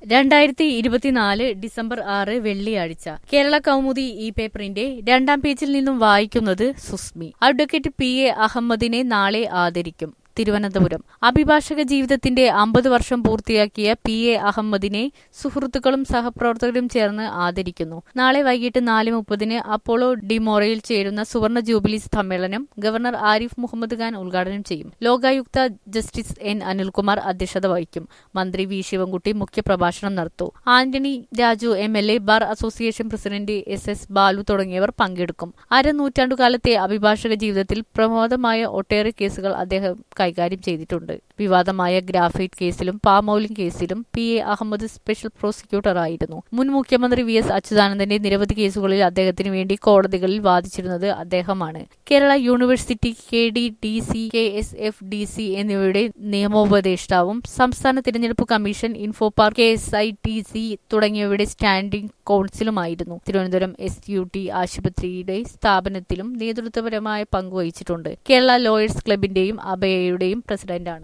രണ്ടായിരത്തി ഇരുപത്തിനാല് ഡിസംബർ ആറ് വെള്ളിയാഴ്ച കേരള കൗമുദി ഇ പേപ്പറിന്റെ രണ്ടാം പേജിൽ നിന്നും വായിക്കുന്നത് സുസ്മി അഡ്വക്കേറ്റ് പി എ അഹമ്മദിനെ നാളെ ആദരിക്കും തിരുവനന്തപുരം അഭിഭാഷക ജീവിതത്തിന്റെ അമ്പത് വർഷം പൂർത്തിയാക്കിയ പി എ അഹമ്മദിനെ സുഹൃത്തുക്കളും സഹപ്രവർത്തകരും ചേർന്ന് ആദരിക്കുന്നു നാളെ വൈകിട്ട് നാല് മുപ്പതിന് അപ്പോളോ ഡിമോറയിൽ ചേരുന്ന സുവർണ ജൂബിലി സമ്മേളനം ഗവർണർ ആരിഫ് മുഹമ്മദ് ഖാൻ ഉദ്ഘാടനം ചെയ്യും ലോകായുക്ത ജസ്റ്റിസ് എൻ അനിൽകുമാർ അധ്യക്ഷത വഹിക്കും മന്ത്രി വി ശിവൻകുട്ടി മുഖ്യപ്രഭാഷണം നടത്തും Antony Raju M L A bar association president S S Balu തുടങ്ങിയവർ പങ്കെടുക്കും അരനൂറ്റാണ്ടുകാലത്തെ അഭിഭാഷക ജീവിതത്തിൽ പ്രമോദമായ ഒട്ടേറെ കേസുകൾ അദ്ദേഹം കൈകാര്യം ചെയ്തിട്ടുണ്ട് വിവാദമായ ഗ്രാഫൈറ്റ് കേസിലും പാമൌലിംഗ് കേസിലും P A Ahmed special prosecutor ആയിരുന്നു മുൻ മുഖ്യമന്ത്രി വി എസ് അച്യുതാനന്ദന്റെ നിരവധി കേസുകളിൽ അദ്ദേഹത്തിന് വേണ്ടി കോടതികളിൽ വാദിച്ചിരുന്നത് അദ്ദേഹമാണ് Kerala university K D D C K S F D C എന്നിവയുടെ നിയമോപദേഷ്ടാവും സംസ്ഥാന തിരഞ്ഞെടുപ്പ് commission info park K S I T C തുടങ്ങിയവയുടെ സ്റ്റാൻഡിംഗ് കൌൺസിലുമായിരുന്നു തിരുവനന്തപുരം എസ് യു ടി ആശുപത്രിയുടെ സ്ഥാപനത്തിലും നേതൃത്വപരമായ പങ്കുവഹിച്ചിട്ടുണ്ട് കേരള ലോയേഴ്സ് ക്ലബിന്റെയും അഭയയുടെയും പ്രസിഡന്റാണ്